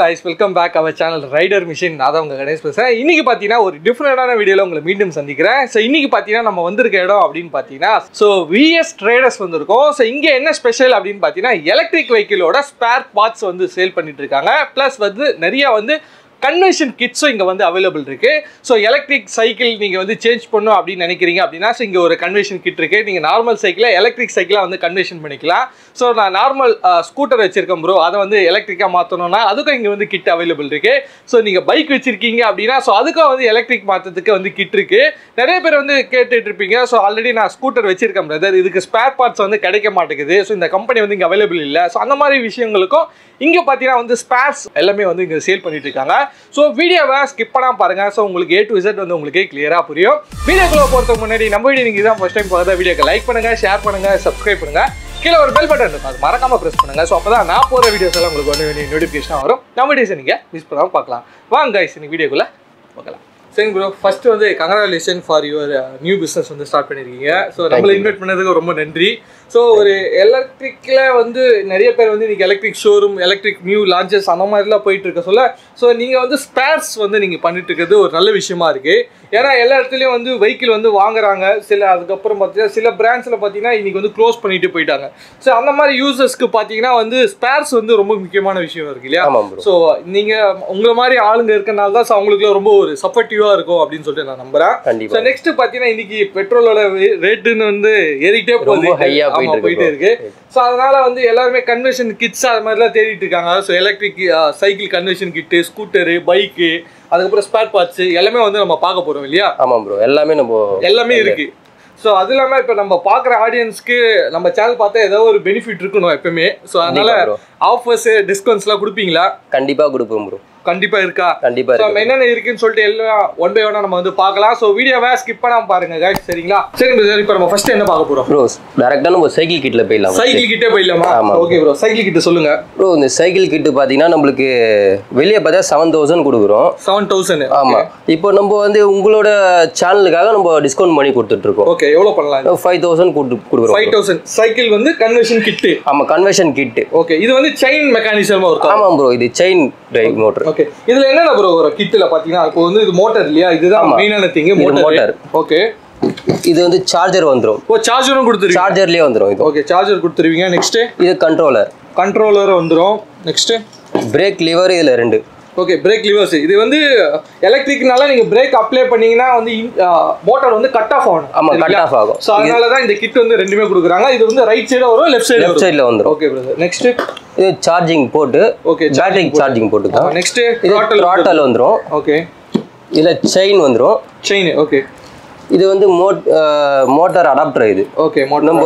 Guys welcome back our channel rider mission நான் தான் உங்கள் கணேஷ் பேசுகிறேன் இன்னைக்கு பார்த்தீங்கன்னா ஒரு டிஃப்ரெண்டான வீடியோவில் உங்களை மீண்டும் சந்திக்கிறேன் ஸோ இன்னைக்கு பார்த்தீங்கன்னா நம்ம வந்திருக்க இடம் அப்படின்னு பார்த்தீங்கன்னா ஸோ விஎஸ் ட்ரேடர்ஸ் வந்திருக்கோம் ஸோ இங்கே என்ன ஸ்பெஷல் அப்படின்னு பார்த்தீங்கன்னா எலக்ட்ரிக் வெஹிக்கிளோட ஸ்பேர் பார்ட்ஸ் வந்து சேல் பண்ணிட்டு இருக்காங்க ப்ளஸ் வந்து நிறைய வந்து கன்வென்ஷன் கிட்ஸும் இங்கே வந்து அவைலபிள் இருக்கு ஸோ எலக்ட்ரிக் சைக்கிள் நீங்கள் வந்து சேஞ்ச் பண்ணும் அப்படின்னு நினைக்கிறீங்க அப்படின்னா ஸோ இங்கே ஒரு கன்வென்ஷன் கிட் இருக்கு நீங்கள் நார்மல் சைக்கிளை எலக்ட்ரிக் சைக்கிளாக வந்து கன்வென்ஷன் பண்ணிக்கலாம் ஸோ நான் நார்மல் ஸ்கூட்டர் வச்சிருக்கேன் ப்ரோ அதை வந்து எலக்ட்ரிக்காக மாற்றணும்னா அதுக்கும் இங்கே வந்து கிட் அவைலபிள் இருக்கு ஸோ நீங்கள் பைக் வச்சிருக்கீங்க அப்படின்னா ஸோ அதுக்கும் வந்து எலக்ட்ரிக் மாற்றத்துக்கு வந்து கிட் இருக்கு நிறைய பேர் வந்து கேட்டுட்டு இருப்பீங்க ஸோ ஆல்ரெடி நான் ஸ்கூட்டர் வச்சிருக்கேன் பிரதர் இதுக்கு ஸ்பேர் பார்ட்ஸ் வந்து கிடைக்க மாட்டேங்குது ஸோ இந்த கம்பெனி வந்து இங்கே அவைலபிள் இல்லை ஸோ அந்த மாதிரி விஷயங்களுக்கும் இங்கே பார்த்தீங்கன்னா வந்து ஸ்பேர்ஸ் எல்லாமே வந்து இங்கே சேல் பண்ணிட்டு இருக்காங்க ஸோ வீடியோவை ஸ்கிப் பண்ணாம பாருங்க ஸோ உங்களுக்கு ஏ டு இசட் வந்து உங்களுக்கு கிளியராக புரியும் வீடியோக்குள்ள போகிறதுக்கு முன்னாடி நம்ம வீடியோ நீங்கள் தான் ஃபர்ஸ்ட் டைம் பார்க்குறதா வீடியோக்கு லைக் பண்ணுங்க ஷேர் பண்ணுங்க சப்ஸ்கிரைப் பண்ணுங்க கீழே ஒரு பெல் பட்டன் இருக்கும் அது மறக்காம ப்ரெஸ் பண்ணுங்க ஸோ அப்போ தான் நான் போகிற வீடியோஸ் எல்லாம் உங்களுக்கு வந்து நோட்டிஃபிகேஷன் வரும் நம்ம வீடியோஸை நீங்கள் மிஸ் பண்ணாமல் பார்க்கலாம் வாங்க guys இன்னைக்கு வீடியோக்குள்ள பார்க்கலாம் சரிங்க ப்ரோ ஃபர்ஸ்ட் வந்து congratulation for your new business வந்து ஸ்டார்ட் பண்ணியிருக்கீங்க ஸோ நம்மளை இன்வைட் பண்ணதுக்கு ரொம்ப நன்றி ஸோ ஒரு எலக்ட்ரிக்கில் வந்து நிறைய பேர் வந்து இன்னைக்கு electric showroom electric new launches அந்த மாதிரிலாம் போயிட்டு இருக்க சொல்ல ஸோ நீங்கள் வந்து ஸ்பேர்ஸ் வந்து நீங்கள் பண்ணிட்டு இருக்கிறது ஒரு நல்ல விஷயமா இருக்கு ஏன்னா எல்லா இடத்துலையும் வந்து வெஹிக்கிள் வந்து வாங்குறாங்க சில அதுக்கப்புறம் பார்த்தீங்கன்னா சில பிராண்ட்ஸில் பார்த்தீங்கன்னா இன்னைக்கு வந்து க்ளோஸ் பண்ணிட்டு போயிட்டாங்க ஸோ அந்த மாதிரி யூசர்ஸ்க்கு பார்த்தீங்கன்னா வந்து ஸ்பேர்ஸ் வந்து ரொம்ப முக்கியமான விஷயம் இருக்கு இல்லையா ஆமாம் ப்ரோ ஸோ நீங்கள் உங்களை மாதிரி ஆளுங்க இருக்கனால தான் ஸோ அவங்களுக்கு ரொம்ப ஒரு சப்போர்ட்டிவாக இருக்கும் அப்படின்னு சொல்லிட்டு நான் நம்புறேன் ஸோ கண்டிப்பா நெக்ஸ்ட் பார்த்தீங்கன்னா இன்னைக்கு பெட்ரோலோட ரேட்டுன்னு வந்து ஏறிக்கிட்டே போகுது ரொம்ப high-ஆ ஆமா, போயிட்டு போயிட்டு இருக்கு இருக்கு ஸோ அதனால வந்து எல்லாருமே கன்வென்ஷன் கிட்ஸ் அது மாதிரிலாம் தேடிட்டு இருக்காங்க so electric cycle convention kit scooter bike அதுக்கப்புறம் ஸ்பேர் பார்ட்ஸ் எல்லாமே வந்து நம்ம பார்க்க போறோம் இல்லையா ஆமாம் ப்ரோ எல்லாமே நம்ம எல்லாமே இருக்கு ஸோ அது இல்லாமல் இப்போ நம்ம பார்க்குற ஆடியன்ஸ்க்கு நம்ம சேனல் பார்த்தா ஏதோ ஒரு பெனிஃபிட் இருக்கணும் எப்பவுமே ஸோ அதனால கண்டிப்பா bro. ஆஃபர்ஸ் டிஸ்கவுண்ட்ஸ்லாம் கொடுப்பீங்களா கண்டிப்பா கொடுப்போம் ப்ரோ கண்டிப்பா இருக்கா கண்டிப்பா ஸோ இருக்கு என்னென்ன இருக்குன்னு சொல்லிட்டு எல்லாம் ஒன் பை ஒன்னா நம்ம வந்து பார்க்கலாம் ஸோ வீடியோவை ஸ்கிப் பண்ணாம பாருங்க guys சரிங்களா சரி பிரதர் இப்போ நம்ம ஃபர்ஸ்ட் என்ன பார்க்க போறோம் ப்ரோ டேரக்டா நம்ம சைக்கிள் கிட்ல போயிடலாம் சைக்கிள் கிட்டே போயிடலாமா ஆமா. ஓகே ப்ரோ சைக்கிள் கிட்ட சொல்லுங்க ப்ரோ இந்த சைக்கிள் கிட்டு பாத்தீங்கன்னா நம்மளுக்கு வெளியே பார்த்தா செவன் தௌசண்ட் கொடுக்குறோம் செவன் தௌசண்ட் ஆமா இப்போ நம்ம வந்து உங்களோட சேனலுக்காக நம்ம டிஸ்கவுண்ட் பண்ணி கொடுத்துட்டு இருக்கோம் ஓகே எவ்வளோ பண்ணலாம் ஃபைவ் தௌசண்ட் கொடுக்குறோம் ஃபைவ் தௌசண்ட் சைக்கிள் வந்து கன்வென்ஷன் கிட்டு ஆமா கன்வர்ஷன் கிட்டு ஓகே இது வந்து செயின் மெக்கானிசமா இருக்கும் ஆமாம் ப்ரோ இது செயின் டிரைவ் மோட்டர் ஓகே இதுல என்னென்ன ப்ரோ வரும் கிட்டில் பார்த்தீங்கன்னா இப்போ வந்து இது மோட்டர் இல்லையா இதுதான் ஆமா. மெயினான திங் இது மோட்டர் motor. ஓகே இது வந்து சார்ஜர் வந்துரும் ஓ சார்ஜரும் கொடுத்துருவீங்க சார்ஜர்லயே வந்துரும் இது ஓகே சார்ஜர் கொடுத்துருவீங்க நெக்ஸ்ட் இது கண்ட்ரோலர் கண்ட்ரோலர் வந்துரும் நெக்ஸ்ட் பிரேக் லிவர் இதுல ரெண்டு ஓகே பிரேக் லிவர்ஸ் இது வந்து எலக்ட்ரிக்னால நீங்க பிரேக் அப்ளை பண்ணீங்கன்னா வந்து மோட்டார் வந்து கட் ஆஃப் ஆகணும் ஆமா கட் ஆஃப் ஆகும் ஸோ அதனால தான் இந்த கிட் வந்து ரெண்டுமே கொடுக்குறாங்க இது வந்து ரைட் சைடு வரும் லெஃப்ட் சைடு லெஃப்ட் வரும் சைடுல வந்துரும் ஓகே பிரதர் நெக்ஸ்ட் இது சார்ஜிங் போட்டு ஓகே பேட்டரி சார்ஜிங் போட்டுக்கலாம் நெக்ஸ்ட் இது த்ராட்டல் வந்துரும் ஓகே இதுல செயின் வந்துரும் செயின் ஓகே இது வந்து மோட் மோட்டார் அடாப்டர் இது ஓகே மோட்டர் நம்ம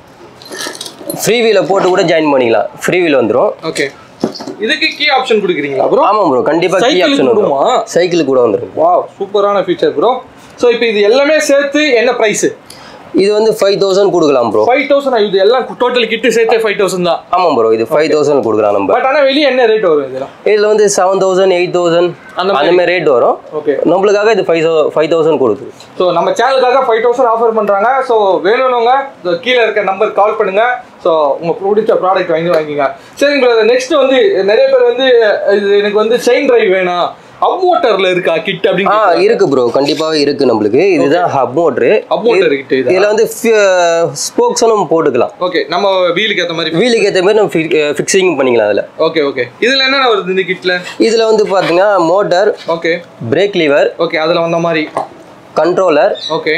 ஃப்ரீ வீல போட்டு கூட ஜாயின் பண்ணிக்கலாம் ஃப்ரீ வீல் வந்துரும் ஓகே இதுக்கு கீ ஆப்ஷன் கொடுக்குறீங்களா ப்ரோ ஆமாம் ப்ரோ கண்டிப்பா கீ சைக்கிளுக்கு ஆப்ஷன் வந்துரும் கொடுமா சைக்கிள் கூட வந்துரும் வாவ் சூப்பரான ஃபீச்சர் ப்ரோ ஸோ இப்போ இது எல்லாமே சேர்த்து என்ன ப்ரைஸ் இது வந்து ஃபைவ் தௌசண்ட் கொடுக்கலாம் ப்ரோ ஃபைவ் தௌசண்ட் இது எல்லாம் டோட்டல் கிட்டு சேர்த்து ஃபைவ் தௌசண்ட் தான் ஆமாம் ப்ரோ இது ஃபைவ் தௌசண்ட் கொடுக்கலாம் நம்ம பட் ஆனால் வெளியே என்ன ரேட் வரும் இதெல்லாம் இதில் வந்து செவன் தௌசண்ட் எயிட் தௌசண்ட் அந்த அந்த மாதிரி ரேட் வரும் ஓகே நம்மளுக்காக இது ஃபைவ் ஃபைவ் தௌசண்ட் கொடுக்குது ஸோ நம்ம சேனலுக்காக ஃபைவ் தௌசண்ட் ஆஃபர் பண்ணுறாங்க ஸோ வேணும்னவங்க so கீழே இருக்க நம்பர் கால் பண்ணுங்க ஸோ உங்கள் பிடிச்ச ப்ராடக்ட் வாங்கி வாங்கிங்க சரிங்க நெக்ஸ்ட் வந்து நிறைய பேர் வந்து இது எனக்கு வந்து செயின் டிரைவ் வேணாம் அப் மோட்டரில் இருக்கா கிட் ஆ அப்படின்னு இருக்கு ப்ரோ கண்டிப்பாகவே இருக்கு நம்மளுக்கு இதுதான் hub motor hub motor kit இது இதில் வந்து ஸ்போக்ஸனும் போட்டுக்கலாம் ஓகே நம்ம வீலுக்கு ஏற்ற மாதிரி வீலுக்கு ஏற்ற மாதிரி நம்ம ஃபிக்ஸிங் பண்ணிக்கலாம் அதில் ஓகே ஓகே இதில் என்னென்ன வருது இந்த கிட்டில் இதில் வந்து பார்த்தீங்கன்னா motor okay brake lever okay அதில் வந்த மாதிரி கண்ட்ரோலர் ஓகே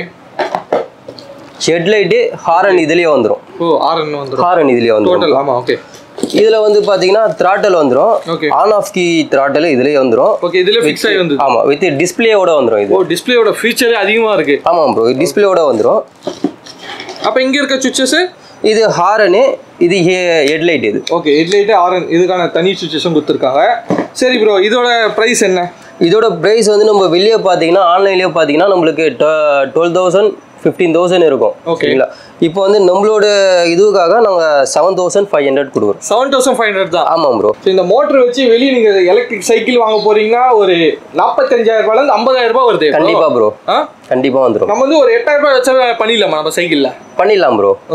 ஹெட்லைட்டு ஹாரன் இதுலேயே வந்துடும் ஓ ஆர்என் வந்துடும் ஹாரன் இதுலேயே வந்துடும் டோட்டல் ஆமாம் ஓகே இதில் வந்து பார்த்தீங்கன்னா த்ராட்டல் வந்துடும் okay on off key throttle இதுலேயே வந்துடும் ஓகே இதில் ஃபிக்ஸ் ஆகி வந்து ஆமாம் வித் டிஸ்பிளேயோட வந்துடும் இது ஓ டிஸ்பிளேயோட ஃபீச்சரே அதிகமாக இருக்கு ஆமாம் ப்ரோ டிஸ்பிளேயோட வந்துடும் அப்போ இங்கே இருக்க சுவிச்சஸ் இது ஹாரனு இது ஹெட்லைட் இது ஓகே ஹெட்லைட்டு ஆர்என் இதுக்கான தனி சுவிச்சஸும் கொடுத்துருக்காங்க சரி ப்ரோ இதோட ப்ரைஸ் என்ன இதோட ப்ரைஸ் வந்து நம்ம வெளியே பார்த்தீங்கன்னா ஆன்லைன்லேயே பார்த்தீங்கன்னா நம்மளுக்கு டுவெல் தௌசண்ட் ஃபிஃப்டீன் தௌசண்ட் இருக்கும் Okay. சரிங்களா இப்போ வந்து நம்மளோட இதுக்காக நாங்கள் செவன் தௌசண்ட் ஃபைவ் ஹண்ட்ரட் கொடுக்குறோம் செவன் தௌசண்ட் ஃபைவ் ஹண்ட்ரட் தான் ஆமாம் ப்ரோ ஸோ இந்த மோட்டர் வச்சு வெளியே நீங்கள் எலக்ட்ரிக் சைக்கிள் வாங்க போறீங்கன்னா ஒரு நாற்பத்தஞ்சாயிரம் ரூபாயிலேருந்து ஐம்பதாயிரம் ரூபாய் வருது கண்டிப்பாக ப்ரோ ஆ கண்டிப்பாக வந்துடும் நம்ம வந்து ஒரு எட்டாயிரம் ரூபாய் வச்சா பண்ணிடலாமா நம்ம சைக்கிளில் பண்ணிடலாம் ப்ரோ ஓகே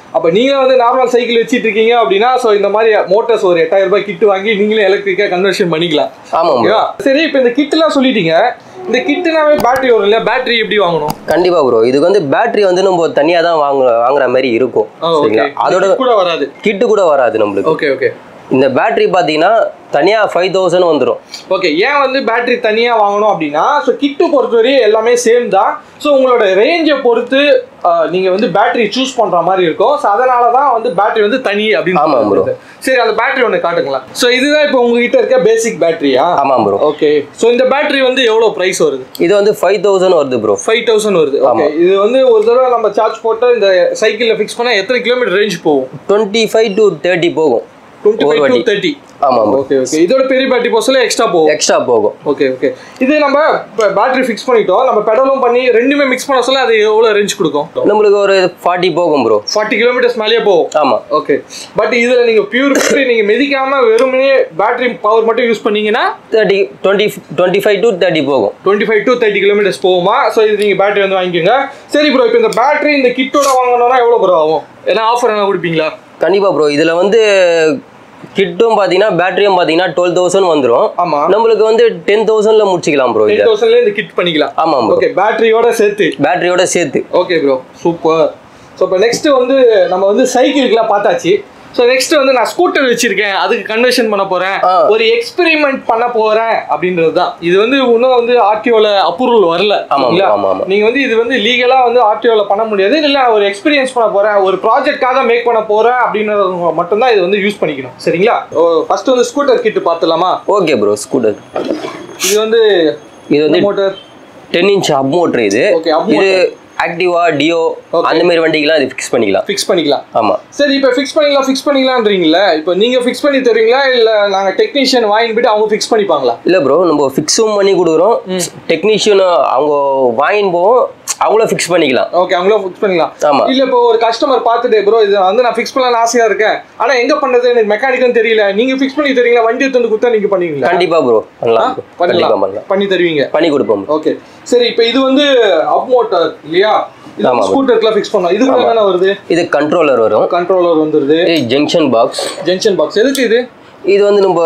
அப்ப நீங்க வந்து நார்மல் சைக்கிள் வச்சிட்டு இருக்கீங்க அப்படின்னா சோ இந்த மாதிரி மோட்டர்ஸ் ஒரு எட்டாயிரம் ரூபாய் கிட் வாங்கி நீங்களே எலக்ட்ரிக்கா கன்வர்ஷன் பண்ணிக்கலாம் ஆமாம் ப்ரோ ஓகேவா சரி இப்போ இந்த கிட்லாம் சொல்லிட்டீங்க இந்த கிட்டுனாவே பேட்டரி வரும் இல்லையா பேட்டரி எப்படி வாங்கணும் கண்டிப்பா ப்ரோ இதுக்கு வந்து பேட்டரி வந்து நம்ம தனியா தான் வாங்குற வாங்குற மாதிரி இருக்கும் சரிங்களா அதோட கூட வராது கிட்டு கூட வராது நம்மளுக்கு ஓகே ஓகே இந்த பேட்டரி பார்த்தீங்கன்னா தனியா ஃபைவ் தௌசண்ட் வந்துடும் ஓகே ஏன் வந்து பேட்டரி தனியா வாங்கணும் அப்படின்னா ஸோ கிட்டு பொறுத்தவரையும் எல்லாமே சேம் தான் ஸோ உங்களோட ரேஞ்சை பொறுத்து ஆஹ், நீங்க வந்து பேட்டரி சூஸ் பண்ற மாதிரி இருக்கும் ஸோ அதனால தான் வந்து பேட்டரி வந்து தனி அப்படின்னு ஆமா bro. சொல்றது. சரி அந்த பேட்டரி ஒன்று காட்டுங்களா ஸோ இதுதான் இப்போ உங்ககிட்ட இருக்க பேசிக் பேட்டரியா ஆமாம் ப்ரோ ஓகே ஸோ இந்த பேட்டரி வந்து எவ்வளோ ப்ரைஸ் வருது இது வந்து ஃபைவ் தௌசண்ட் வருது ப்ரோ ஃபைவ் தௌசண்ட் வருது ஓகே இது வந்து ஒரு தடவை நம்ம சார்ஜ் போட்டு இந்த சைக்கிளில் ஃபிக்ஸ் பண்ணால் எத்தனை கிலோமீட்டர் ரேஞ்ச் போகும் டுவெண்ட்டி ஃபைவ் டு தேர்ட்டி போகும் டுவெண்ட்டி ஒரு ஃபைவ் டு வாட்டி. தேர்ட்டி ஆமாம் ப்ரோ ஓகே ஓகே இதோட பெரிய பேட்டரி போஸ்ட்ல எக்ஸ்ட்ரா போகும் எக்ஸ்ட்ரா போகும் ஓகே ஓகே இது நம்ம பேட்டரி ஃபிக்ஸ் பண்ணிட்டோம் நம்ம பெடலும் பண்ணி ரெண்டுமே மிக்ஸ் பண்ண சொல்ல அது எவ்வளோ ரேஞ்ச் கொடுக்கும் நம்மளுக்கு ஒரு ஃபார்ட்டி போகும் ப்ரோ ஃபார்ட்டி கிலோமீட்டர்ஸ் மேலேயே போகும் ஆமாம் ஓகே பட் இதுல நீங்க பியூர் நீங்க மிதிக்காம வெறுமனே பேட்டரி பவர் மட்டும் யூஸ் பண்ணீங்கன்னா thirty twenty twenty five to thirty போகும் twenty five to thirty kilometres போகுமா ஸோ இது நீங்க பேட்டரி வந்து வாங்கிக்கோங்க சரி ப்ரோ இப்போ இந்த பேட்டரி இந்த கிட்டோட வாங்கணும்னா எவ்வளோ ப்ரோ ஆகும் ஏன்னா ஆஃபர் என்ன கொடுப்பீங்களா கண்டிப்பா ப்ரோ இதுல வந்து கிட்டும் பார்த்தீங்கன்னா பேட்டரியும் பார்த்தீங்கன்னா டுவெல் தௌசண்ட் வந்துடும் ஆமா நம்மளுக்கு வந்து டென் தௌசண்ட்ல முடிச்சிக்கலாம் ப்ரோ டென் இதை தௌசண்ட்ல இந்த கிட் பண்ணிக்கலாம் ஆமாம் ப்ரோ ஓகே பேட்டரியோட சேர்த்து பேட்டரியோட சேர்த்து ஓகே ப்ரோ சூப்பர் ஸோ இப்போ நெக்ஸ்ட் வந்து நம்ம வந்து சைக்கிளுக்குலாம் பார்த்தாச்சு ஸோ நெக்ஸ்ட் வந்து நான் ஸ்கூட்டர் வச்சிருக்கேன் அதுக்கு கன்வர்ஷன் பண்ண போறேன் ஆ. ஒரு எக்ஸ்பெரிமெண்ட் பண்ண போறேன் அப்படின்றது தான் இது வந்து இன்னும் வந்து ஆர்டிஓல அப்ரூவல் வரல ஆமாம் சரிங்களா? ஆமாம் ஆமாம் நீங்க வந்து இது வந்து லீகலா வந்து ஆர்டிஓல பண்ண முடியாது இல்ல ஒரு எக்ஸ்பீரியன்ஸ் பண்ண போறேன் ஒரு ப்ராஜெக்ட்காக மேக் பண்ண போறேன் அப்படின்றது மட்டும்தான் இது வந்து யூஸ் பண்ணிக்கணும் சரிங்களா ஃபர்ஸ்ட் வந்து ஸ்கூட்டர் கிட் பார்த்துலாமா ஓகே ப்ரோ ஸ்கூட்டர் இது வந்து இது வந்து motor ten inch hub motor இது ஓகே அப் இது ஆக்டிவா டியோ Okay. அந்த மாதிரி வண்டிக்கெல்லாம் இது ஃபிக்ஸ் பண்ணிக்கலாம் ஃபிக்ஸ் பண்ணிக்கலாம் ஆமா சரி இப்போ ஃபிக்ஸ் பண்ணிக்கலாம் ஃபிக்ஸ் பண்ணிக்கலாம்ன்றீங்களா இப்போ நீங்க ஃபிக்ஸ் பண்ணி தருவீங்களா இல்ல நாங்க டெக்னீஷியன் வாங்கிட்டு போயிட்டு அவங்க ஃபிக்ஸ் பண்ணிப்பாங்களா இல்ல ப்ரோ நம்ம ஃபிக்ஸும் பண்ணி கொடுக்குறோம் டெக்னீஷியன் அவங்க வாங்கின்னு போவோம் அவங்களும் ஃபிக்ஸ் பண்ணிக்கலாம் ஓகே அவங்களும் ஃபிக்ஸ் பண்ணிக்கலாம் ஆமா இல்ல இப்போ ஒரு கஸ்டமர் பார்த்துட்டு ப்ரோ இது வந்து நான் ஃபிக்ஸ் பண்ணலாம்னு ஆசையா இருக்கேன் ஆனா எங்க பண்றது எனக்கு மெக்கானிக்கும் தெரியல நீங்க ஃபிக்ஸ் பண்ணி தரீங்களா வண்டி எடுத்து வந்து கொடுத்தா நீங்க பண்ணுவீங்களா கண்டிப்பா ப்ரோ பண்ணலாம் bro. கண்டிப்பா பண்ணலாம் பண்ணலாம் பண்ணி தருவீங்க பண்ணி கொடுப்போம் bro. ஓகே சரி இப்போ இது வந்து அப் மோட்டார் இல்லையா இது ஆமா, bro. ஸ்கூட்டருக்குலாம் ஃபிக்ஸ் பண்ணலாம் இது கூட என்ன வருது இது கண்ட்ரோலர் வரும் கண்ட்ரோலர் வந்துருது இது ஜங்ஷன் பாக்ஸ் ஜங்ஷன் பாக்ஸ் எதுக்கு இது இது வந்து நம்ம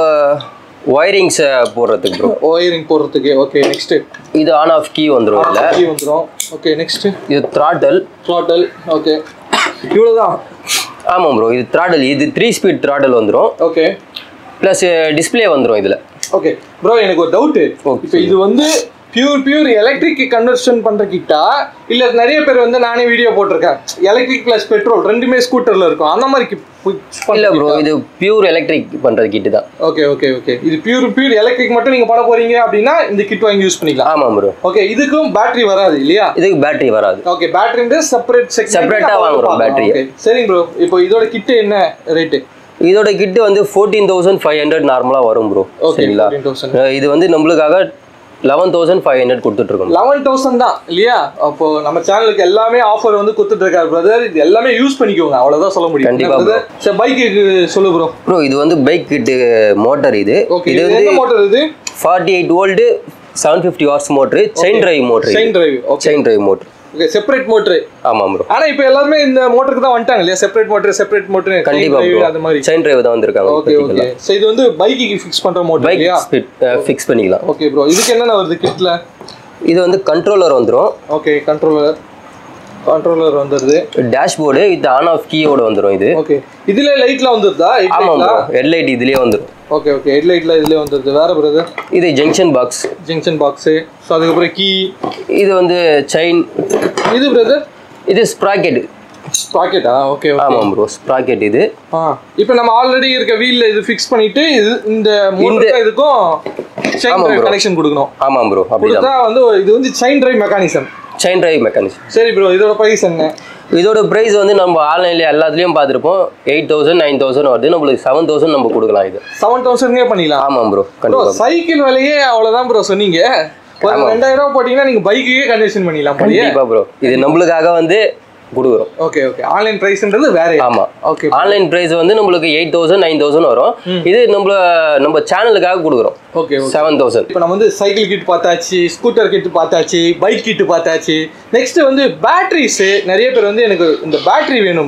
ஒயரிங்ஸை போடுறதுக்கு ப்ரோ ஒயரிங் போடுறதுக்கு ஓகே நெக்ஸ்ட் இது ஆன் ஆஃப் கீ வந்துடும் இதில் வந்துரும் ஓகே நெக்ஸ்ட் இது த்ராட்டல் த்ராட்டல் ஓகே இவ்வளவுதான் ஆமாம் ப்ரோ இது த்ராட்டல் இது த்ரீ ஸ்பீட் த்ராட்டல் வந்துடும் ஓகே ப்ளஸ் டிஸ்ப்ளே வந்துடும் இதில் ஓகே ப்ரோ எனக்கு ஒரு டவுட் Okay. இப்போ இது வந்து பியூர் பியூர் எலக்ட்ரிக் கன்வர்ஷன் பண்ற கிட்டா இல்ல நிறைய பேர் வந்து நானே வீடியோ போட்டிருக்கேன் எலக்ட்ரிக் பிளஸ் பெட்ரோல் ரெண்டுமே ஸ்கூட்டர்ல இருக்கும் அந்த மாதிரி இல்லை ப்ரோ இது பியூர் எலக்ட்ரிக் பண்ணுறது கிட்டு தான் ஓகே ஓகே ஓகே இது பியூர் பியூர் எலக்ட்ரிக் மட்டும் நீங்க பண்ண போறீங்க அப்படின்னா இந்த கிட் வாங்கி யூஸ் பண்ணிக்கலாம் ஆமாம் ப்ரோ ஓகே இதுக்கும் பேட்டரி வராது இல்லையா இதுக்கு பேட்டரி வராது ஓகே பேட்டரி செப்பரேட் Separate ஆ வாங்குறோம் battery. ஓகே சரிங்க ப்ரோ இப்போ இதோட கிட் என்ன ரேட்டு இதோட கிட்டு வந்து ஃபோர்டீன் தௌசண்ட் ஃபைவ் ஹண்ட்ரட் நார்மலாக வரும் ப்ரோ ஓகே சரிங்களா ஃபோர்டீன் தௌசண்ட் அஹ் இது வந்து நம்மளுக்காக லெவன் தௌசண்ட் ஃபைவ் ஹண்ட்ரட் கொடுத்துட்ருக்கோம் லெவன் தௌசண்ட் தான் இல்லையா அப்போ நம்ம சேனலுக்கு எல்லாமே ஆஃபர் வந்து கொடுத்துட்டு இருக்காரு பிரதர் இது எல்லாமே யூஸ் பண்ணிக்கோங்க அவ்வளவுதான் சொல்ல முடியும் கண்டிப்பா என்ன brother? சரி பைக்கு சொல்லு ப்ரோ ப்ரோ இது வந்து பைக் கிட்டு மோட்டர் இது ஓகே இது இது வந்து என்ன மோட்டர் இது forty eight volt seven fifty horse motor chain drive motor chain drive okay chain drive motor okay separate motor ஆமாம் ப்ரோ ஆனா இப்போ எல்லாருமே இந்த மோட்டருக்கு தான் வந்துட்டாங்க இல்லையா செப்பரேட் மோட்டர் செப்பரேட் மோட்டர் கண்டிப்பா அந்த மாதிரி செயின் டிரைவ் தான் வந்திருக்காங்க ஓகே ஓகே சோ இது வந்து பைக்கு ஃபிக்ஸ் பண்ற மோட்டர் பைக் இல்லையா ஃபிக்ஸ் பண்ணிக்கலாம் ஓகே ப்ரோ இதுக்கு என்னென்ன வருது கிட்ல இது வந்து கண்ட்ரோலர் வந்துடும் ஓகே கண்ட்ரோலர் கண்ட்ரோலர் வந்துருது டேஷ்போர்டு இது ஆன் ஆஃப் கீயோட வந்துடும் இது ஓகே இதுல லைட்லாம் வந்துருதா ஆமாம் ப்ரோ ஹெட்லைட் இதுலேயே வந்துடும் ஓகே ஓகே ஹெட்லைட்ல இதுல வந்துருது வேற பிரதர் இது junction box junction box so அதுக்கப்புறம் கீ இது வந்து செயின் இது பிரதர் இது ஸ்ப்ராக்கெட் பாக்கெட்டா ஓகே ஓகே ஆமாம் ப்ரோ ஸ்ப்ராக்கெட் இது ஆ இப்போ நம்ம ஆல்ரெடி இருக்க வீல்ல இது ஃபிக்ஸ் பண்ணிட்டு இது இந்த மோட்டர் இதுக்கும் செயின் ஆமா டிரைவ் bro. கனெக்ஷன் கொடுக்கணும் ஆமாம் ப்ரோ அப்படிதான் கொடுத்தா வந்து இது வந்து chain drive mechanism chain drive mechanism சரி ப்ரோ இதோட பிரைஸ் என்ன இதோட ப்ரைஸ் வந்து நம்ம ஆன்லைன்ல எல்லாத்துலேயும் பார்த்துருப்போம் எயிட் தௌசண்ட் நைன் தௌசண்ட் வருது நம்மளுக்கு செவன் தௌசண்ட் நம்ம கொடுக்கலாம் இது செவன் தௌசண்ட்கே பண்ணிக்கலாம் ஆமாம் ப்ரோ ப்ரோ கண்டிப்பாக சைக்கிள் விலையே அவ்வளவுதான் ப்ரோ சொன்னீங்க ஒரு ரெண்டாயிரம் ரூபாய் போட்டீங்கன்னா நீங்க பைக்குக்கே கன்வர்ஷன் பண்ணிடலாம் போலியே கண்டிப்பாக ப்ரோ இது நம்மளுக்காக வந்து கொடுக்குறோம் ஓகே ஓகே ஆன்லைன் பிரைஸ்ன்றது வேற ஆமாம் ஓகே ஆன்லைன் ப்ரைஸ் வந்து நம்மளுக்கு எயிட் தௌசண்ட் நைன் தௌசண்ட் வரும் இது நம்மள நம்ம சேனலுக்காக கொடுக்குறோம் ஓகே செவன் தௌசண்ட் இப்போ நம்ம வந்து சைக்கிள் கிட் பார்த்தாச்சு ஸ்கூட்டர் கிட் பார்த்தாச்சு பைக் கிட் பார்த்தாச்சு நெக்ஸ்ட் வந்து பேட்டரிஸ் நிறைய பேர் வந்து எனக்கு இந்த பேட்டரி வேணும் ப்ரோ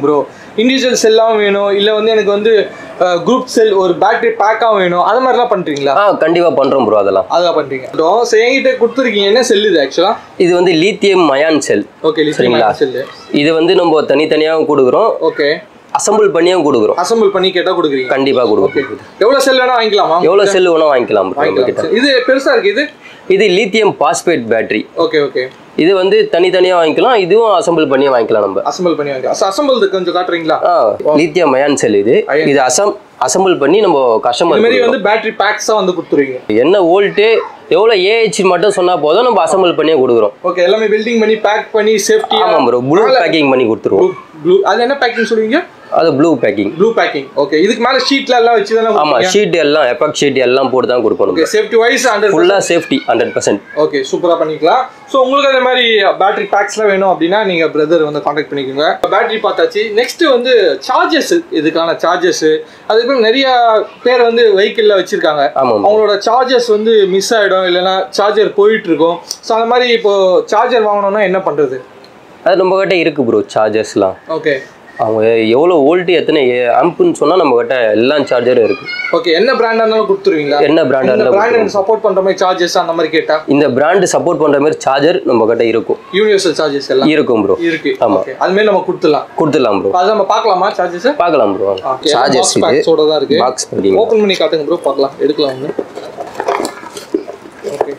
இண்டிவிஜுவல் செல்லாகவும் வேணும் இல்லை வந்து எனக்கு வந்து குரூப் செல் ஒரு பேட்டரி பேக்காகவும் வேணும் அது மாதிரிலாம் பண்ணுறீங்களா ஆ கண்டிப்பாக பண்ணுறோம் ப்ரோ அதெல்லாம் அதெல்லாம் பண்ணுறீங்க ஸோ என்கிட்ட கொடுத்துருக்கீங்க என்ன செல் இது ஆக்சுவலாக இது வந்து லீத்தியம் மயான் செல் ஓகே சரிங்களா? லிஸ்டிங் செல்லு இது வந்து நம்ம தனித்தனியாகவும் கொடுக்குறோம் ஓகே அசம்பிள் பண்ணியும் கொடுக்குறோம் அசம்பிள் பண்ணி கேட்டால் கொடுக்குறீங்க கண்டிப்பாக ஓகே கொடுக்குறோம் எவ்வளோ செல் வேணால் வாங்கிக்கலாமா எவ்வளோ செல் வேணால் வாங்கிக்கலாம் bro நம்ம கிட்ட வாங்கிக்கலாம் இது பெருசாக இருக்குது இது இது lithium phosphate battery okay okay இது வந்து தனித்தனியாக வாங்கிக்கலாம் இதுவும் அசம்பிள் பண்ணி வாங்கிக்கலாம் நம்ம அசம்பிள் பண்ணி வாங்கிக்கலாம் அசம்பிள் கொஞ்சம் காட்டுறீங்களா ஆ லித்தியம் மயான் செல் இது இது அசம் அசம்பிள் பண்ணி நம்ம இந்த கஸ்டமர் மாதிரி வந்து பேட்டரி பேக்ஸாக வந்து கொடுத்துருவீங்க என்ன வோல்ட்டு எவ்வளோ ஏஹெச் மட்டும் சொன்னால் போதும் நம்ம அசம்பிள் பண்ணியே கொடுக்குறோம் ஓகே எல்லாமே பில்டிங் பண்ணி பேக் பண்ணி சேஃப்டி ஆமாம் ப்ரோ ப்ளூ பேக்கிங் பண்ணி கொடுத்துருவோம் ப்ளூ அது என்ன பேக்கிங் சொல்லுவீங்க அது blue packing blue packing okay இதுக்கு மேல ஷீட்ல எல்லாம் வச்சு தானே ஆமாம் ஷீட் எல்லாம் எபக் ஷீட் எல்லாம் போட்டு தான் கொடுக்கணும் ஓகே சேஃப்டி வைஸ் ஹண்ட்ரட் ஃபுல்லாக சேஃப்டி ஹண்ட்ரட் பர்சன்ட் ஓகே சூப்பரா பண்ணிக்கலாம் ஸோ உங்களுக்கு அதே மாதிரி பேட்டரி பேக்ஸ்லாம் வேணும் அப்படின்னா நீங்க பிரதர் வந்து காண்டாக்ட் பண்ணிக்கோங்க பேட்டரி பார்த்தாச்சு நெக்ஸ்ட் வந்து சார்ஜஸ் இதுக்கான சார்ஜஸ் அதுக்கப்புறம் நிறைய பேர் வந்து வெஹிக்கிளில் வச்சிருக்காங்க ஆமாம் அவங்களோட சார்ஜஸ் வந்து மிஸ் ஆயிடும் இல்லைன்னா சார்ஜர் போயிட்டு இருக்கும் ஸோ அந்த மாதிரி இப்போ சார்ஜர் வாங்கணும்னா என்ன பண்றது அது நம்ம கிட்ட இருக்கு ப்ரோ சார்ஜஸ்லாம் ஓகே அவங்க எவ்வளோ வோல்ட்டு எத்தனை ஆம்புன்னு சொன்னால் நம்ம கிட்ட எல்லா சார்ஜரும் இருக்கு ஓகே என்ன பிராண்டா இருந்தாலும் கொடுத்துருவீங்களா என்ன பிராண்டாக இந்த இருந்தாலும் பிராண்ட் எனக்கு சப்போர்ட் பண்ற மாதிரி சார்ஜஸ் அந்த மாதிரி கேட்டா இந்த பிராண்டு சப்போர்ட் பண்ணுற மாதிரி சார்ஜர் நம்ம கிட்ட இருக்கும் யூனிவர்சல் சார்ஜஸ் எல்லாம் இருக்கும் ப்ரோ இருக்கு ஆமா. ஓகே அது மாதிரி நம்ம கொடுத்துடலாம் கொடுத்துடலாம் ப்ரோ அது நம்ம பார்க்கலாமா சார்ஜஸ் பார்க்கலாம் ப்ரோ சார்ஜர்ஸ் இது பாக்ஸோட தான் இருக்கு பாக்ஸ் பண்ணிங்க ஓபன் பண்ணி காட்டுங்க ப்ரோ பார்க்கலாம் எடுக்கலாம் வந்து ஓகே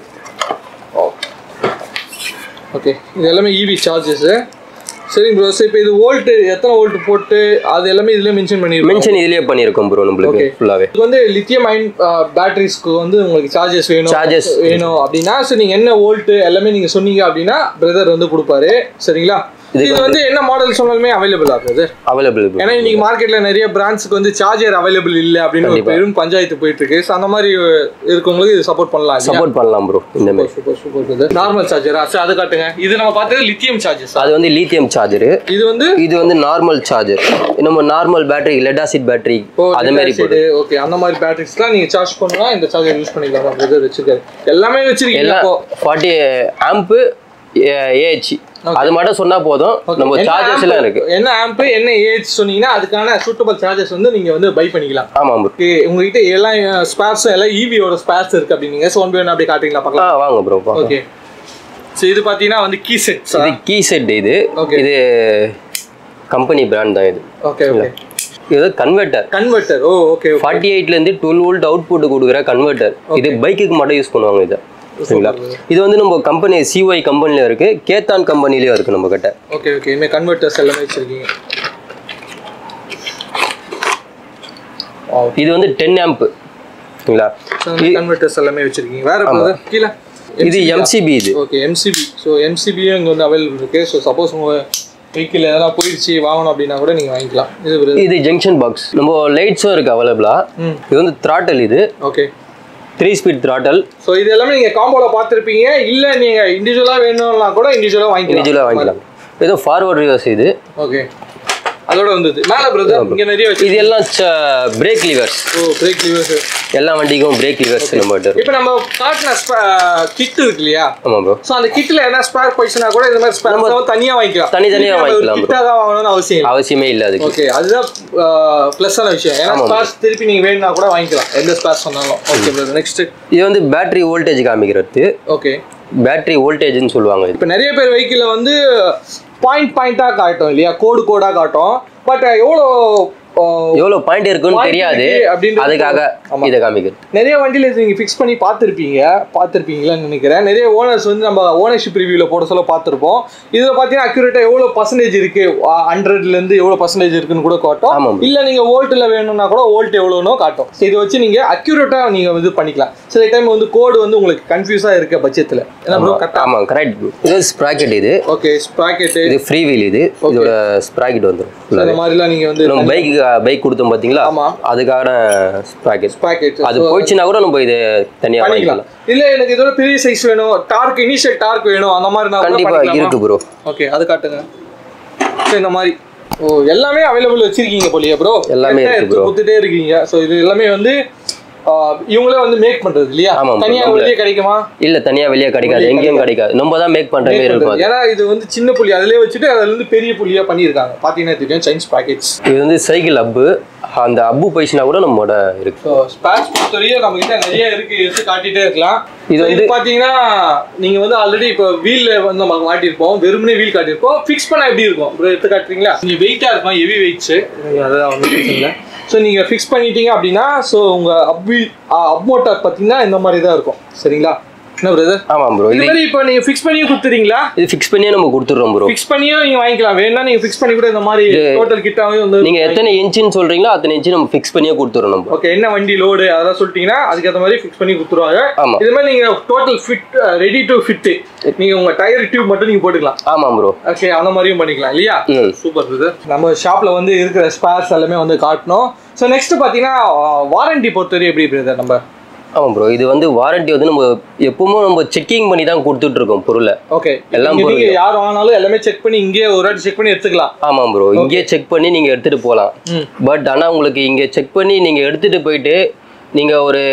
ஓகே இது எல்லாமே இவி சார்ஜஸ் சரிங்க ப்ரோ இப்போ இது வோல்ட் எத்தனை வோல்ட் போட்டு அது எல்லாமே இதுல மென்ஷன் பண்ணிருக்கோம் மென்ஷன் இதுலயே பண்ணியிருக்கோம் ப்ரோ நம்மளுக்கு Okay. ஃபுல்லாகவே இது வந்து லித்தியம் அயன் பேட்டரிஸ்க்கு வந்து உங்களுக்கு சார்ஜஸ் வேணும் Charges. வேணும் அப்படின்னா ஸோ நீங்க என்ன வோல்ட் எல்லாமே நீங்க சொன்னீங்க அப்படின்னா பிரதர் வந்து கொடுப்பாரு சரிங்களா இது வந்து என்ன மாடல் சொன்னாலுமே அவைலபிள் ஆகுது அவைலபிள் ப்ரோ ஏன்னா இன்னைக்கு மார்க்கெட்ல நிறைய பிராண்ட்ஸ்க்கு வந்து சார்ஜர் அவைலபிள் இல்ல அப்படின்னு ஒரு பெரும் பஞ்சாயத்து போயிட்டு இருக்கு ஸோ அந்த மாதிரி இருக்கவங்களுக்கு இது சப்போர்ட் பண்ணலாம் இல்லையா? சப்போர்ட் பண்ணலாம் ப்ரோ இந்த மாதிரி சூப்பர் சூப்பர் சூப்பர் நார்மல் சார்ஜரா சார் அது காட்டுங்க இது நம்ம பார்த்தது லித்தியம் சார்ஜஸ் அது வந்து லீத்தியம் சார்ஜரு இது வந்து இது வந்து நார்மல் சார்ஜர் நம்ம normal battery lead acid battery அது மாதிரி போட்டு ஓகே அந்த மாதிரி பேட்டரிஸ்லாம் நீங்க சார்ஜ் பண்ணா இந்த சார்ஜர் யூஸ் பண்ணிக்கலாம் பிரதர் வச்சிருக்காரு எல்லாமே வச்சிருக்கீங்க எல்லாம் அப்போ ஃபார்ட்டி ஆம்பு ஏஹெச் அது மட்டும் சொன்னா போதும் நம்ம என்ன சார்ஜஸ் amp- எல்லாம் இருக்கு என்ன ஆம்ப் என்ன ஏஜ் சொன்னீங்கன்னா அதுக்கான சூட்டபிள் சார்ஜஸ் வந்து நீங்க வந்து பை பண்ணிக்கலாம் ஆமாம் ப்ரோ ஓகே உங்ககிட்ட எல்லாம் ஸ்பேர்ஸும் எல்லாம் ஈவியோட ஸ்பேர்ஸ் இருக்கு அப்படின்னீங்க ஸோ ஒன் பை ஒன் அப்படி காட்டுறீங்களா ஆ பார்க்கலாம் வாங்க ப்ரோ ஓகே ஸோ இது பார்த்தீங்கன்னா வந்து கீ செட்ஸ் இது கீ செட் இது Okay. இது கம்பெனி பிராண்ட் தான் இது ஓகே ஓகே இது converter converter oh okay forty எயிட்லேருந்து டுவெல் வோல்ட் அவுட்புட் கொடுக்குற கன்வெர்ட்டர் இது பைக்குக்கு மட்டும் யூஸ் பண்ணுவாங்க இதை சரிங்களா இது வந்து நம்ம கம்பெனி சிஒய் கம்பெனில இருக்கு கேத்தான் கம்பெனிலயும் இருக்கு நம்ம கிட்ட ஓகே ஓகே இனிமேல் கன்வெர்ட்டர்ஸ் எல்லாமே வச்சிருக்கீங்க இது வந்து டென் ஆம்ப் சரிங்களா கன்வெர்ட்டர்ஸ் எல்லாமே வச்சிருக்கீங்க வேற brother? கீழே இது எம்சிபி இது ஓகே எம்சிபி ஸோ எம்சிபியும் இங்கே வந்து அவைலபிள் இருக்கு ஸோ சப்போஸ் உங்க வெஹிக்கிள் எதனா போயிடுச்சு வாங்கணும் அப்படின்னா கூட நீங்க வாங்கிக்கலாம் இது brother. இது ஜங்ஷன் பாக்ஸ் நம்ம லைட்ஸும் இருக்கு அவைலபிளா ம் இது வந்து த்ராட்டல் இது okay three speed throttle so இது எல்லாமே நீங்க காம்போல பார்த்துருப்பீங்க இல்ல நீங்க இண்டிவிஜுவலா வேணும்னா கூட இண்டிவிஜுவலா வாங்கிக்கலாம் இண்டிவிஜுவலாக வாங்கிக்கலாம் இது ஃபார்வர்ட் ரிவர்ஸ் இது ஓகே அதோட வந்தது மேல பிரதர் இங்க நிறைய வச்சு இது எல்லாம் brake levers oh brake levers எல்லா வண்டிக்கும் பிரேக் லிவர்ஸ் நம்ம கிட்ட இருக்கு இப்போ நம்ம காட்டின கிட் இருக்கு இல்லையா ஆமாம் ப்ரோ ஸோ அந்த கிட்ல என்ன ஸ்பேர் போயிடுச்சுனா கூட இந்த மாதிரி ஸ்பேர் தனியா வாங்கிக்கலாம் தனித்தனியா வாங்கிக்கலாம் bro. கிட்டா தான் வாங்கணும்னு அவசியம் இல்லை அவசியமே இல்லை அதுக்கு ஓகே அதுதான் ப்ளஸ்ஸான விஷயம் ஏன்னா ஸ்பேர்ஸ் திருப்பி நீங்க வேணும்னா கூட வாங்கிக்கலாம் எந்த ஸ்பேர் சொன்னாலும் ஓகே பிரதர் நெக்ஸ்ட் இது வந்து பேட்டரி வோல்டேஜ் காமிக்கிறது ஓகே பேட்டரி வோல்டேஜ்னு சொல்லுவாங்க இது இப்போ நிறைய பேர் வெஹிக்கிளில் வந்து பாயிண்ட் பாயிண்டாக காட்டும் இல்லையா கோடு கோடாக காட்டும் பட் எவ்வளோ எவ்வளோ பாயிண்ட் இருக்குன்னு Point தெரியாது இருக்கு அப்படின்றது அதுக்காக இதை காமிக்கிறது நிறைய வண்டியில இது நீங்க ஃபிக்ஸ் பண்ணி பார்த்துருப்பீங்க பார்த்துருப்பீங்களான்னு நினைக்கிறேன் நிறைய ஓனர்ஸ் வந்து நம்ம ஓனர்ஷிப் ரிவ்யூல போட சொல்ல பார்த்துருப்போம் இதுல பார்த்தீங்கன்னா அக்யூரேட்டா எவ்வளோ பர்சன்டேஜ் இருக்கு ஹண்ட்ரட்ல இருந்து எவ்வளோ பர்சன்டேஜ் இருக்குன்னு கூட காட்டும் ஆமாம் bro. இல்ல நீங்க வோல்ட்ல வேணும்னா கூட வோல்ட் எவ்வளோனோ காட்டும் ஸோ இதை வச்சு நீங்க அக்யூரேட்டா நீங்க இது பண்ணிக்கலாம் சில டைம் வந்து கோடு வந்து உங்களுக்கு கன்ஃபியூஸா இருக்க பட்சத்துல ஏன்னா ப்ரோ கரெக்டா ஆமாம் கரெக்ட் இது ஸ்ப்ராக்கெட் இது ஓகே ஸ்ப்ராக்கெட்டு இது ஃப்ரீ வீல் இது இதோட ஸ்ப்ராக்கெட் வந்துடும் இந்த மாதிரிலாம் நீங்க வந்து நம்ம பைக்கு பைக் கொடுத்தோம் பார்த்தீங்களா ஆமா. அதுக்கான ஸ்ப்ராக்கெட் ஸ்ப்ராக்கெட் அது போயிடுச்சுன்னா கூட நம்ம இது தனியாக பண்ணிக்கலாம் வாங்கிக்கலாம் இல்ல எனக்கு இதோட பெரிய சைஸ் வேணும் டார்க் இனிஷியல் டார்க் வேணும் அந்த மாதிரி நான் கண்டிப்பா இருக்கு ப்ரோ ஓகே அது காட்டுங்க ஸோ இந்த மாதிரி ஓ எல்லாமே அவைலபிள் வச்சிருக்கீங்க போலியா ப்ரோ எல்லாமே இருக்கு bro. கொடுத்துட்டே இருக்கீங்க ஸோ இது எல்லாமே வந்து இவங்களே வந்து மேக் பண்றது இல்லையா ஆமா, bro. தனியா நம்மளே. வெளியே கிடைக்குமா இல்ல தனியா வெளியே கிடைக்காது எங்கேயும் கிடைக்காது நம்ம தான் மேக் பண்ற மாதிரி இருக்கும் அது. ஏன்னா இது வந்து சின்ன புள்ளி அதுலயே வச்சுட்டு அதுல இருந்து பெரிய புள்ளியா பண்ணியிருக்காங்க பாத்தீங்கன்னா தெரியும் சைன்ஸ் பாக்கெட்ஸ் இது வந்து சைக்கிள் அப்பு அந்த அப்பு போயிடுச்சுனா கூட நம்மளோட இருக்கு ஸோ ஸ்பேர்ஸ் பொறுத்தவரையும் நம்ம கிட்ட நிறைய இருக்கு எடுத்து காட்டிட்டே இருக்கலாம் இது இது வந்து வந்து- பாத்தீங்கன்னா நீங்க வந்து ஆல்ரெடி இப்போ வீல்ல வந்து நம்ம மாட்டிருப்போம் வெறுமனே வீல் காட்டியிருப்போம் ஃபிக்ஸ் பண்ண எப்படி இருக்கும் bro, எடுத்து காட்டுறீங்களா நீங்க வெயிட்டா இருக்கும் ஹெவி வெயிட்ஸ் அதான் ஒன்றும் பிரச்சனை இல்லை ஸோ நீங்க ஃபிக்ஸ் பண்ணிட்டீங்க அப்படின்னா ஸோ உங்க அப்பி அப் மோட்டார் பார்த்தீங்கன்னா இந்த மாதிரி தான் இருக்கும் சரிங்களா என்ன பிரதர் ஆமா ப்ரோ இது இது மாதிரி இப்போ நீங்க ஃபிக்ஸ் பண்ணியும் கொடுத்துறீங்களா இது ஃபிக்ஸ் பண்ணியே நம்ம கொடுத்துடுறோம் ப்ரோ ஃபிக்ஸ் பண்ணியும் நீங்க வாங்கிக்கலாம் வேணா நீங்க ஃபிக்ஸ் பண்ணி கூட இந்த மாதிரி டோட்டல் கிட்டாவே வந்து நீங்க எத்தனை இன்ச்சுன்னு சொல்றீங்களோ அத்தனை இன்ச்சு நம்ம ஃபிக்ஸ் பண்ணியே கொடுத்துறோம் நம்ம ஓகே என்ன வண்டி லோடு அதெல்லாம் சொல்லிட்டீங்கன்னா அதுக்கேற்ற மாதிரி ஃபிக்ஸ் பண்ணி கொடுத்துருவாங்க ஆமா. இது மாதிரி நீங்க total fit ready to fit நீங்க உங்க டயர் டியூப் மட்டும் நீங்க போட்டுக்கலாம் ஆமா ப்ரோ ஓகே அந்த மாதிரியும் பண்ணிக்கலாம் இல்லையா ம் சூப்பர் பிரதர் நம்ம ஷாப்ல வந்து இருக்கிற ஸ்பேர்ஸ் எல்லாமே வந்து காட்டணும் ஸோ நெக்ஸ்ட் பாத்தீங்கன்னா வாரண்டி பொறுத்தவரை எப்படி பிரதர் நம்ம ஆமா ப்ரோ இது வந்து வாரண்டி வந்து நம்ம எப்பவுமே நம்ம செக்கிங் பண்ணி தான் கொடுத்துட்டு இருக்கோம் பொருளை ஓகே எல்லாம் நீங்க பொருள். யார் வாங்கினாலும் எல்லாமே செக் பண்ணி இங்கே ஒரு வாட்டி செக் பண்ணி எடுத்துக்கலாம் ஆமா ப்ரோ இங்கேயே செக் பண்ணி நீங்க எடுத்துட்டு போகலாம் ம் பட் ஆனா உங்களுக்கு இங்க செக் பண்ணி நீங்க எடுத்துட்டு போயிட்டு நீங்க ஒரு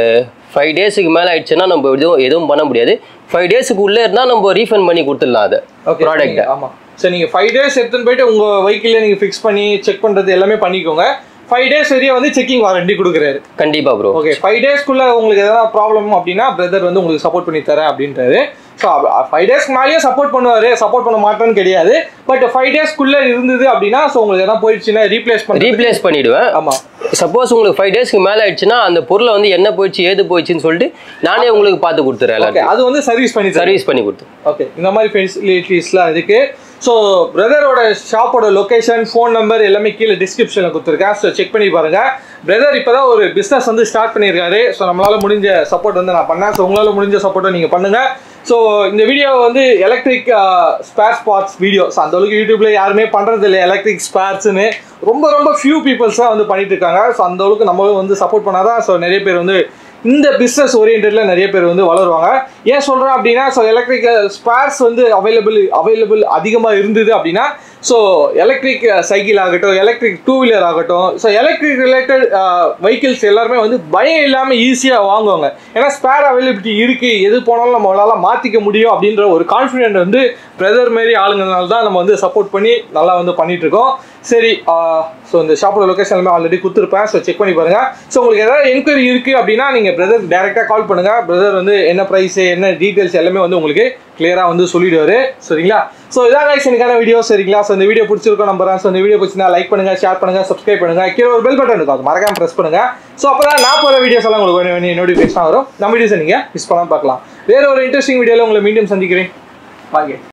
ஃபைவ் டேஸுக்கு மேல ஆயிடுச்சுன்னா நம்ம எதுவும் எதுவும் பண்ண முடியாது ஃபைவ் டேஸுக்கு உள்ளே இருந்தா நம்ம ரீஃபண்ட் பண்ணி கொடுத்துடலாம் அதை ஓகே ப்ராடக்ட் ஆமா சரி நீங்க ஃபைவ் டேஸ் எடுத்துன்னு போயிட்டு உங்க வெஹிக்கிள்ல நீங்க ஃபிக்ஸ் பண்ணி செக் பண்றது எல்லாமே பண்ணிக்கோங்க ஃபைவ் டேஸ் வரையும் வந்து செக்கிங் வாரண்டி கொடுக்குறாரு கண்டிப்பா ப்ரோ ஓகே ஃபைவ் டேஸ்க்குள்ள உங்களுக்கு எதாவது ப்ராப்ளம் அப்படின்னா பிரதர் வந்து உங்களுக்கு சப்போர்ட் பண்ணி தரேன் அப்படின்றாரு ஸோ ஃபைவ் டேஸ்க்கு மேலேயே சப்போர்ட் பண்ணுவாரு சப்போர்ட் பண்ண மாட்டேன்னு கிடையாது பட் ஃபைவ் டேஸ்க்குள்ள இருந்தது அப்படின்னா ஸோ உங்களுக்கு எதாவது போயிடுச்சுன்னா ரீப்ளேஸ் பண்ணி ரீப்ளேஸ் பண்ணிடுவேன் ஆமா சப்போஸ் உங்களுக்கு ஃபைவ் டேஸ்க்கு மேல ஆயிடுச்சுன்னா அந்த பொருளை வந்து என்ன போயிடுச்சு ஏது போயிடுச்சுன்னு சொல்லிட்டு நானே உங்களுக்கு பார்த்து கொடுத்துறேன் ஓகே எல்லாத்தையும் அது வந்து சர்வீஸ் பண்ணி தரேன் சர்வீஸ் பண்ணி கொடுத்து ஓகே இந்த மாதிரி ஃபெசிலிட்டிஸ்லாம் இருக்கு ஸோ பிரதரோட ஷாப்போட லொகேஷன் ஃபோன் நம்பர் எல்லாமே கீழே டிஸ்கிரிப்ஷனில் கொடுத்துருக்கேன் ஸோ செக் பண்ணி பாருங்க பிரதர் இப்போ தான் ஒரு பிஸ்னஸ் வந்து ஸ்டார்ட் பண்ணியிருக்காரு ஸோ நம்மளால முடிஞ்ச சப்போர்ட் வந்து நான் பண்ணேன் ஸோ உங்களால் முடிஞ்ச சப்போர்ட்டை நீங்கள் பண்ணுங்க ஸோ இந்த வீடியோ வந்து electric spare parts video so அந்த அளவுக்கு யூடியூப்ல யாருமே பண்றது இல்லை எலக்ட்ரிக் ஸ்பேர்ஸ்னு ரொம்ப ரொம்ப ஃபியூ பீப்புள்ஸ் தான் வந்து பண்ணிட்டு இருக்காங்க ஸோ அந்த அளவுக்கு நம்மளும் வந்து சப்போர்ட் பண்ணாதான் ஸோ நிறைய பேர் வந்து இந்த பிஸ்னஸ் ஓரியன்டில் நிறைய பேர் வந்து வளருவாங்க ஏன் சொல்கிறேன் அப்படின்னா ஸோ எலக்ட்ரிக் ஸ்பேர்ஸ் வந்து அவைலபிள் அவைலபிள் அதிகமாக இருந்தது அப்படின்னா ஸோ எலக்ட்ரிக் சைக்கிள் ஆகட்டும் எலக்ட்ரிக் டூ வீலர் ஆகட்டும் ஸோ எலக்ட்ரிக் ரிலேட்டட் வெஹிக்கிள்ஸ் எல்லாருமே வந்து பயம் இல்லாமல் ஈஸியாக வாங்குவாங்க ஏன்னா ஸ்பேர் அவைலபிலிட்டி இருக்குது எது போனாலும் நம்மளால மாற்றிக்க முடியும் அப்படின்ற ஒரு கான்ஃபிடென்ட் வந்து பிரதர் மாரி ஆளுங்கனால தான் நம்ம வந்து சப்போர்ட் பண்ணி நல்லா வந்து பண்ணிட்டு இருக்கோம் சரி ஸோ இந்த ஷாப்போட லொக்கேஷன் எல்லாமே ஆல்ரெடி கொடுத்துருப்பேன் ஸோ செக் பண்ணி பாருங்க ஸோ உங்களுக்கு ஏதாவது என்கொயரி இருக்குது அப்படின்னா நீங்கள் பிரதர் டேரெக்டாக கால் பண்ணுங்க பிரதர் வந்து என்ன ப்ரைஸ் என்ன டீட்டெயில்ஸ் எல்லாமே வந்து உங்களுக்கு கிளியராக வந்து சொல்லிடுவாரு சரிங்களா ஸோ இதான் guys எனக்கான வீடியோ சரிங்களா ஸோ இந்த வீடியோ பிடிச்சிருக்கோம் நம்புறேன் ஸோ இந்த வீடியோ பிடிச்சிருந்தா லைக் பண்ணுங்க ஷேர் பண்ணுங்க சப்ஸ்கிரைப் பண்ணுங்க கீழே ஒரு பெல் பட்டன் இருக்கும் அது மறக்காம ப்ரெஸ் பண்ணுங்க ஸோ அப்போ தான் நான் போகிற வீடியோஸ் எல்லாம் உங்களுக்கு வேணும் வேணும் நோட்டிஃபிகேஷன் வரும் நம்ம வீடியோஸை நீங்கள் மிஸ் பண்ணாமல் பார்க்கலாம் வேற ஒரு இன்ட்ரெஸ்டிங் வீடியோவில் உங்களை மீண்டும் சந்திக்கிறேன் வாங்க